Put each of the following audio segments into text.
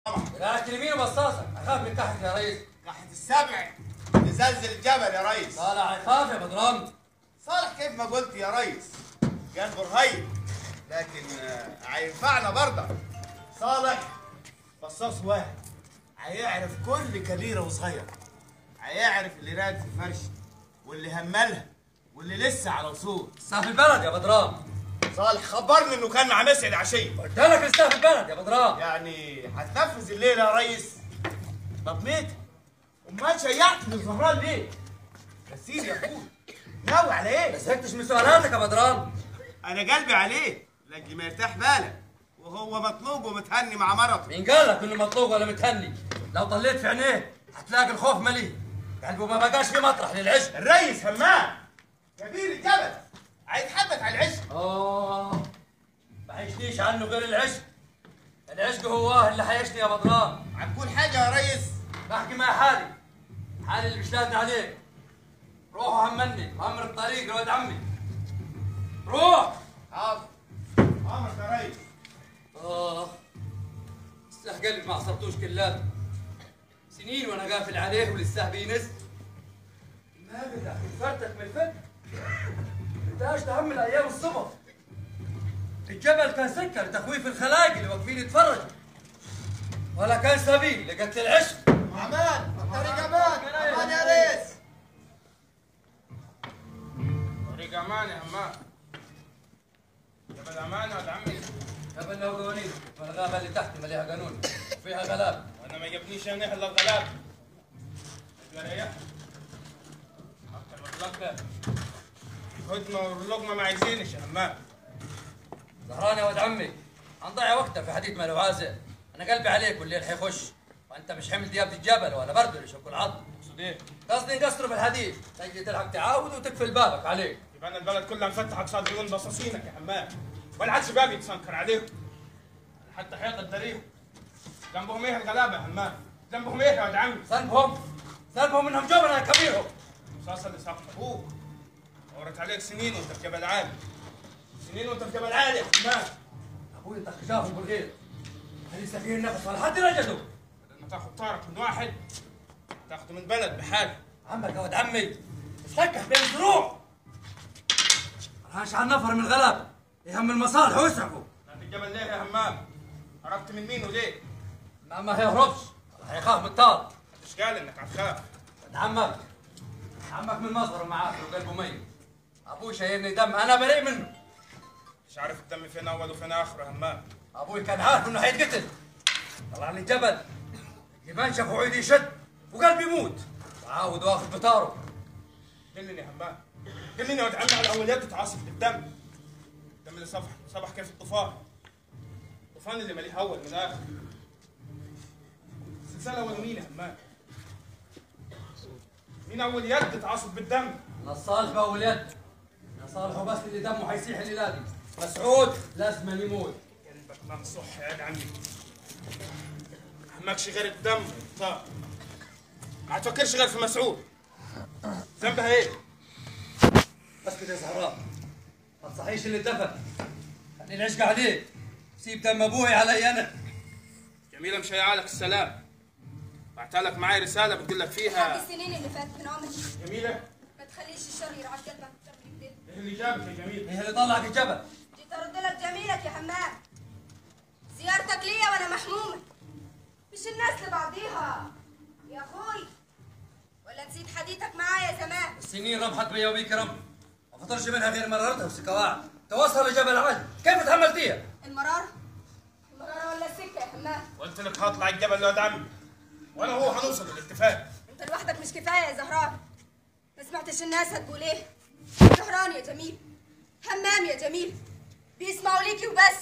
قالك اليمين وبصاصك اخاف من تحت يا ريس راحت السبع نزلزل الجبل يا ريس طالع يخاف يا بدران صالح كيف ما قلت يا ريس قلبه رهيب لكن آه، هينفعنا برضه صالح بصاص واحد هيعرف كل كبيره وصغيره هيعرف اللي راد في الفرش واللي هملها واللي لسه على وصول لسه في البلد يا بدران صالح خبرني انه كان مع مسعد عشيه قلت لك لسه في البلد يا بدران يعني هتنفذ الليله يا ريس طب ميت امال شيعت من زهران ليه؟ غسيل يا اخوي ناوي على ما ايه؟ زهقتش من سؤالاتك يا بدران انا قلبي عليه لاجل ما يرتاح بالك وهو مطلوب ومتهني مع مرته مين قال لك انه مطلوب ولا متهني لو طليت في عينيه هتلاقي الخوف مليء قلبه ما بقاش في مطرح للعشق الريس همام كبير الجبل هيتحدث عن العشق اه ما حيشنيش عنه غير العشق العشق هو اللي حيشني يا بدران هتكون حاجه يا ريس بحكي مع حالي حالي اللي مش لازم عليك روحوا همني امر الطريق يا ولد عمي روح حاضر امرك يا ريس آه لسه قلبي ما عصرتوش كلاب سنين وانا قافل عليه ولسه بينز ما بدك فرتك من الفت انتهاش تهم الايام الصبح الجبل كان سكه لتخويف الخلايق اللي واقفين يتفرجوا ولا كان سبيل لقتل العشق امان الطريق امان امان يا ريس طريق امان يا همام جبل امان يا ولد عمي قبل له قوانين والغابه اللي تحت مليها قانون وفيها غلاب وانا ما يجبنيش انا الا الغلاب يا ريح اكتر من اللقطه الهدمه واللقمه ما عايزينش يا همام زهران يا ولد عمي هنضيع وقتك في حديث ما لو عازل انا قلبي عليك والليل حيخش وانت مش حمل دياب الجبل ولا برد اللي شكل العظم اقصد ايه؟ قصدي نقصره في الحديد تجي تلحق تعاود وتقفل بابك عليك يبقى انا البلد كلها مفتحه قصاد عيون بصاصينك يا همام ولا عاد شباب يتسنكر عليهم أنا حتى حيط التاريخ ذنبهم ايه الغلابه يا همام؟ ذنبهم ايه يا ولد عمي؟ ذنبهم ذنبهم انهم جبنا كبيرهم رصاصة اللي سقط ابوك ورت عليك سنين وانت في جبل عالي سنين وانت في جبل عالي يا همام ابوي انت خشافهم بالغير هل فيه النفس ولا حد رجده لما تاخد طارك من واحد تاخده من بلد بحاله عمك يا ولد عمي تفكح بين الزروع رهاش على النفر من الغلابه يهم المصالح ويسعفوا طلعت الجبل ليه يا همام؟ هربت من مين وليه؟ ما ما هيهربش ولا هيخاف من الطار محدش قال انك هتخاف ولد عمك عمك من مصدر معاك وقلبه ميت ابوي شايلني دم انا بريء منه مش عارف الدم فين اول وفين اخر يا همام ابوي كان عارف انه حيتقتل طلع لي الجبل يبنشف وعيد يشد وقلبي يموت وعاود واخذ بطاره دلني يا همام دلني يا ولد عمي على اوليات تتعاصف بالدم الدم اللي صبح صبح كيف الطوفان الطوفان اللي مليه اول من اخر السلسله اول مين يا همام؟ مين اول يد تتعاصف بالدم؟ نصالح باول يد نصالحه بس اللي دمه حيسيح الليله دي مسعود لازم يموت قلبك ممسوح يا ولد عمي همكش غير الدم طب ما تفكرش غير في مسعود ذنبها ايه؟ بس كده يا زهراء ما تصحيش اللي دفن خلي العشق عليك سيب دم ابوي علي انا جميلة مش هيعلك السلام بعتها لك معايا رسالة بتقول لك بعد فيها السنين اللي فاتت من عمري جميلة ما تخليش الشر يرعى قلبك اكتر من كده ايه اللي جابك يا جميل؟ ايه اللي طلعك الجبل جيت ارد لك جميلك يا حمام زيارتك ليا وانا محمومه مش الناس لبعضيها يا اخوي ولا نسيت حديثك معايا زمان السنين رمحت بيا وبيك رم ما فطرش منها غير مررتها بسكواعد توصل لجبل عالي كيف تحملتيها؟ المرارة المرارة ولا السكة يا حمام قلت لك هطلع الجبل لواد عمي وانا هو هنوصل للاتفاق انت لوحدك مش كفاية يا زهران ما سمعتش الناس هتقول ايه زهران يا جميل همام يا جميل بيسمعوا ليكي وبس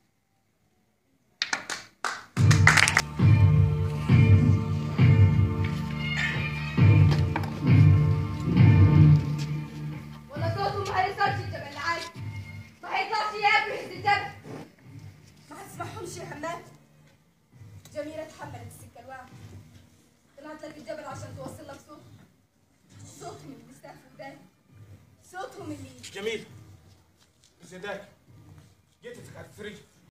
ولا صوته ما هيوصلش الجبل العالي ما هيطلعش ياكل يهز الجبل ما هتسمعهمش يا همام جميلة اتحملت السكة الواعية طلعت لك الجبل عشان توصل لك صوت صوتهم اللي بيستهفوا وداني صوتهم اللي جميل زيداك جيت تتكفري